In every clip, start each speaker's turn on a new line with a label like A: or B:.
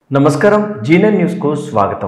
A: నమస్కారం జీనన్ న్యూస్కు స్వాగతం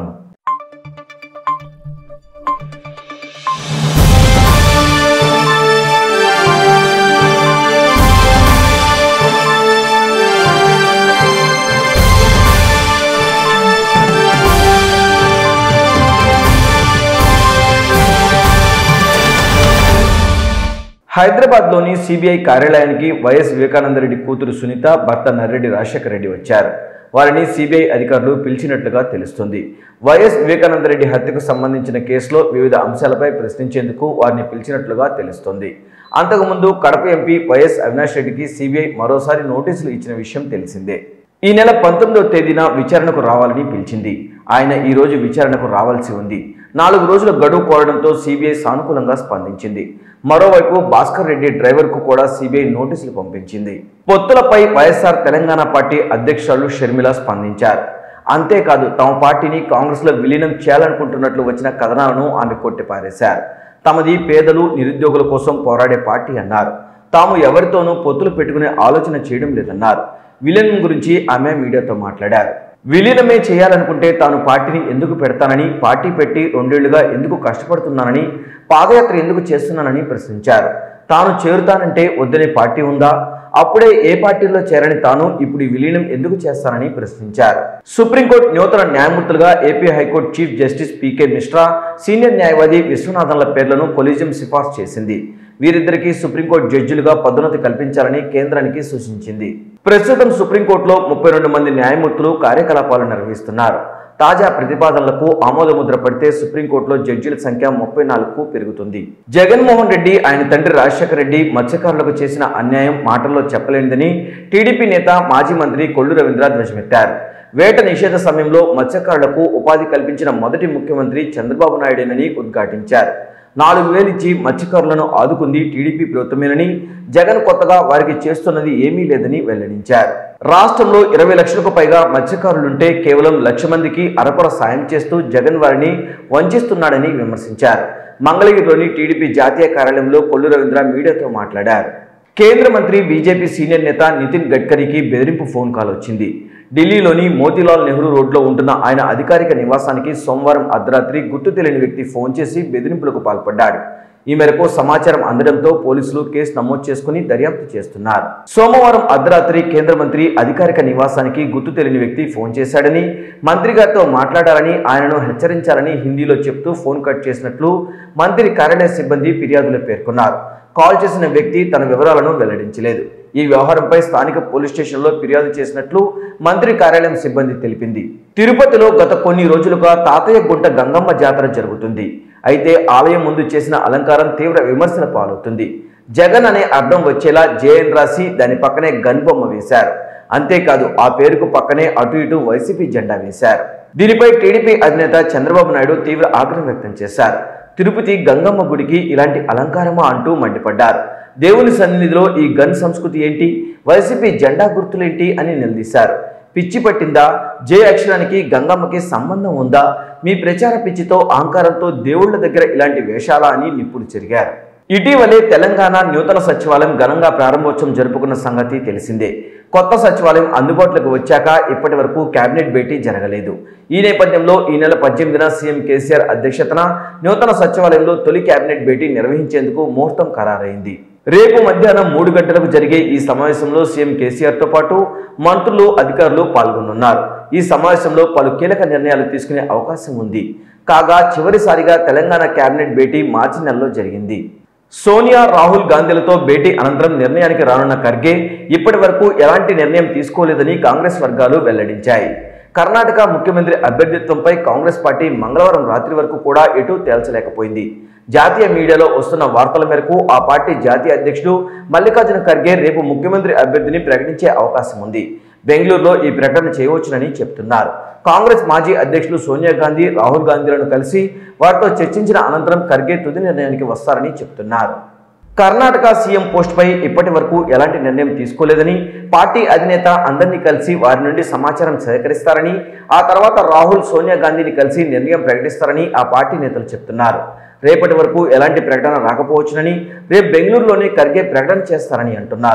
A: హైదరాబాద్లోని సిబిఐ కార్యాలయానికి వైఎస్ వివేకానందరెడ్డి కూతురు సునీత భర్త నర్రెడ్డి రాజశేఖర రెడ్డి వచ్చారు వారిని సిబిఐ అధికారులు పిలిచినట్లుగా తెలుస్తుంది వైఎస్ వివేకానందరెడ్డి హత్యకు సంబంధించిన కేసులో వివిధ అంశాలపై ప్రశ్నించేందుకు వారిని పిలిచినట్లుగా తెలుస్తోంది అంతకుముందు కడప ఎంపీ వైఎస్ అవినాష్ రెడ్డికి సిబిఐ మరోసారి నోటీసులు ఇచ్చిన విషయం తెలిసిందే ఈ నెల పంతొమ్మిదవ తేదీన విచారణకు రావాలని పిలిచింది ఆయన ఈ రోజు విచారణకు రావాల్సి ఉంది నాలుగు రోజుల గడువు కోరడంతో సిబిఐ సానుకూలంగా స్పందించింది మరోవైపు భాస్కర్ రెడ్డి డ్రైవర్కు కూడా సిబిఐ నోటీసులు పంపించింది పొత్తులపై వైఎస్ఆర్ తెలంగాణ పార్టీ అధ్యక్షురాలు షర్మిల స్పందించారు అంతేకాదు తమ పార్టీని కాంగ్రెస్లో విలీనం చేయాలనుకుంటున్నట్లు వచ్చిన కథనాలను ఆమె కొట్టిపారేశారు తమది పేదలు నిరుద్యోగుల కోసం పోరాడే పార్టీ అన్నారు తాము ఎవరితోనూ పొత్తులు పెట్టుకునే ఆలోచన చేయడం లేదన్నారు విలీనం గురించి ఆమె మీడియాతో మాట్లాడారు విలీనమే చేయాలనుకుంటే తాను పార్టీని ఎందుకు పెడతానని పార్టీ పెట్టి రెండేళ్లుగా ఎందుకు కష్టపడుతున్నానని పాదయాత్ర ఎందుకు చేస్తున్నానని ప్రశ్నించారు తాను చేరుతానంటే వద్దనే పార్టీ ఉందా అప్పుడే ఏ పార్టీలో చేరని తాను ఇప్పుడు ఈ విలీనం ఎందుకు చేస్తానని ప్రశ్నించారు సుప్రీంకోర్టు నూతన న్యాయమూర్తులుగా AP high court chief justice PK Mishra senior న్యాయవాది విశ్వనాథన్ల పేర్లను కొలీజియం సిఫార్సు చేసింది వీరిద్దరికీ సుప్రీంకోర్టు జడ్జిలుగా పదోన్నతి కల్పించాలని కేంద్రానికి సూచించింది ప్రస్తుతం సుప్రీంకోర్టులో ముప్పై రెండు మంది న్యాయమూర్తులు కార్యకలాపాలు నిర్వహిస్తున్నారు తాజా ప్రతిపాదనలకు ఆమోదముద్ర పడితే సుప్రీంకోర్టులో జడ్జీల సంఖ్య ముప్పై నాలుగుకు పెరుగుతుంది జగన్మోహన్ రెడ్డి ఆయన తండ్రి రాజశేఖర రెడ్డి మత్స్యకారులకు చేసిన అన్యాయం మాటల్లో చెప్పలేనిదని టీడీపీ నేత మాజీ మంత్రి కొల్లు రవీంద్ర ధ్వజమెత్తారు వేట నిషేధ సమయంలో మత్స్యకారులకు ఉపాధి కల్పించిన మొదటి ముఖ్యమంత్రి చంద్రబాబు నాయుడేనని ఉద్ఘాటించారు నాలుగు వేలు ఇచ్చి మత్స్యకారులను ఆదుకుంది టీడీపీ ప్రభుత్వమేనని జగన్ కొత్తగా వారికి చేస్తున్నది ఏమీ లేదని వెల్లడించారు రాష్ట్రంలో ఇరవై లక్షలకు పైగా మత్స్యకారులుంటే కేవలం లక్ష మందికి అరకొర సాయం చేస్తూ జగన్ వారిని వంచిస్తున్నాడని విమర్శించారు మంగళగిరిలోని టీడీపీ జాతీయ కార్యాలయంలో కొల్లు రవీంద్ర మీడియాతో మాట్లాడారు కేంద్ర మంత్రి బీజేపీ సీనియర్ నేత నితిన్ గడ్కరీకి బెదిరింపు ఫోన్ కాల్ వచ్చింది ఢిల్లీలోని మోతీలాల్ నెహ్రూ రోడ్లో ఉంటున్న ఆయన అధికారిక నివాసానికి సోమవారం అర్ధరాత్రి గుర్తు తెలియని వ్యక్తి ఫోన్ చేసి బెదిరింపులకు పాల్పడ్డాడు ఈ మేరకు సమాచారం అందడంతో పోలీసులు కేసు నమోదు చేసుకుని దర్యాప్తు చేస్తున్నారు సోమవారం అర్ధరాత్రి కేంద్ర మంత్రి అధికారిక నివాసానికి గుర్తు తెలియని వ్యక్తి ఫోన్ చేశాడని మంత్రి గారితో మాట్లాడాలని ఆయనను హెచ్చరించాలని హిందీలో చెప్తూ ఫోన్ కట్ చేసినట్లు మంత్రి కార్యాలయ సిబ్బంది ఫిర్యాదులో పేర్కొన్నారు కాల్ చేసిన వ్యక్తి తన వివరాలను వెల్లడించలేదు ఈ వ్యవహారంపై స్థానిక పోలీస్ స్టేషన్లో ఫిర్యాదు చేసినట్లు మంత్రి కార్యాలయం సిబ్బంది తెలిపింది తిరుపతిలో గత కొన్ని రోజులుగా తాతయ్య గుంట గంగమ్మ జాతర జరుగుతుంది అయితే ఆలయం ముందు చేసిన అలంకారం తీవ్ర విమర్శల పాలవుతుంది జగన్ అనే అర్థం వచ్చేలా జేఎన్ రాసి దాని పక్కనే గన్ బొమ్మ వేశారు అంతేకాదు ఆ పేరుకు పక్కనే అటు ఇటు వైసీపీ జెండా వేశారు దీనిపై టీడీపీ అధినేత చంద్రబాబు నాయుడు తీవ్ర ఆగ్రహం వ్యక్తం చేశారు తిరుపతి గంగమ్మ గుడికి ఇలాంటి అలంకారమా అంటూ మండిపడ్డారు దేవుని సన్నిధిలో ఈ గన్ సంస్కృతి ఏంటి వైసీపీ జెండా గుర్తులేంటి అని నిలదీశారు పిచ్చి పట్టిందా జే అక్షరానికి గంగమ్మకి సంబంధం ఉందా మీ ప్రచార పిచ్చితో అహంకారంతో దేవుళ్ళ దగ్గర ఇలాంటి వేషాలా అని నిప్పుడు చెరిగారు ఇటీవలే తెలంగాణ నూతన సచివాలయం ఘనంగా ప్రారంభోత్సవం జరుపుకున్న సంగతి తెలిసిందే కొత్త సచివాలయం అందుబాటులోకి వచ్చాక ఇప్పటి వరకు కేబినెట్ భేటీ జరగలేదు ఈ నేపథ్యంలో ఈ నెల పద్దెనిమిదిన సీఎం కేసీఆర్ అధ్యక్షతన నూతన సచివాలయంలో తొలి కేబినెట్ భేటీ నిర్వహించేందుకు ముహూర్తం ఖరారైంది రేపు మధ్యాహ్నం మూడు గంటలకు జరిగే ఈ సమావేశంలో సీఎం కేసీఆర్తో పాటు మంత్రులు అధికారులు పాల్గొనున్నారు ఈ సమావేశంలో పలు కీలక నిర్ణయాలు తీసుకునే అవకాశం ఉంది కాగా చివరిసారిగా తెలంగాణ కేబినెట్ భేటీ మార్చి నెలలో జరిగింది సోనియా రాహుల్ గాంధీలతో భేటీ అనంతరం నిర్ణయానికి రానున్న ఖర్గే ఇప్పటి వరకు ఎలాంటి నిర్ణయం తీసుకోలేదని కాంగ్రెస్ వర్గాలు వెల్లడించాయి కర్ణాటక ముఖ్యమంత్రి అభ్యర్థిత్వంపై కాంగ్రెస్ పార్టీ మంగళవారం రాత్రి వరకు కూడా ఎటూ తేల్చలేకపోయింది జాతీయ మీడియాలో వస్తున్న వార్తల మేరకు ఆ పార్టీ జాతీయ అధ్యక్షుడు మల్లికార్జున ఖర్గే రేపు ముఖ్యమంత్రి అభ్యర్థిని ప్రకటించే అవకాశం ఉంది బెంగళూరులో ఈ ప్రకటన చేయవచ్చునని చెప్తున్నారు కాంగ్రెస్ మాజీ అధ్యక్షులు సోనియా గాంధీ రాహుల్ గాంధీలను కలిసి వారితో చర్చించిన అనంతరం ఖర్గే తుది నిర్ణయానికి వస్తారని చెప్తున్నారు కర్ణాటక సీఎం పోస్టుపై ఇప్పటి వరకు ఎలాంటి నిర్ణయం తీసుకోలేదని పార్టీ అధినేత అందరినీ కలిసి వారి నుండి సమాచారం సేకరిస్తారని ఆ తర్వాత రాహుల్ సోనియా గాంధీని కలిసి నిర్ణయం ప్రకటిస్తారని ఆ పార్టీ నేతలు చెప్తున్నారు రేపటి వరకు ఎలాంటి ప్రకటన రాకపోవచ్చునని రేపు బెంగళూరులోనే ఖర్గే ప్రకటన చేస్తారని అంటున్నారు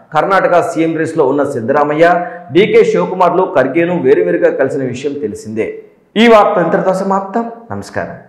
A: కర్ణాటక సీఎం రేస్లో ఉన్న సిద్ధరామయ్య డీకే శివకుమార్లు ఖర్గేను వేరువేరుగా కలిసిన విషయం తెలిసిందే ఈ వార్త ఇంతటితో సమాప్తం నమస్కారం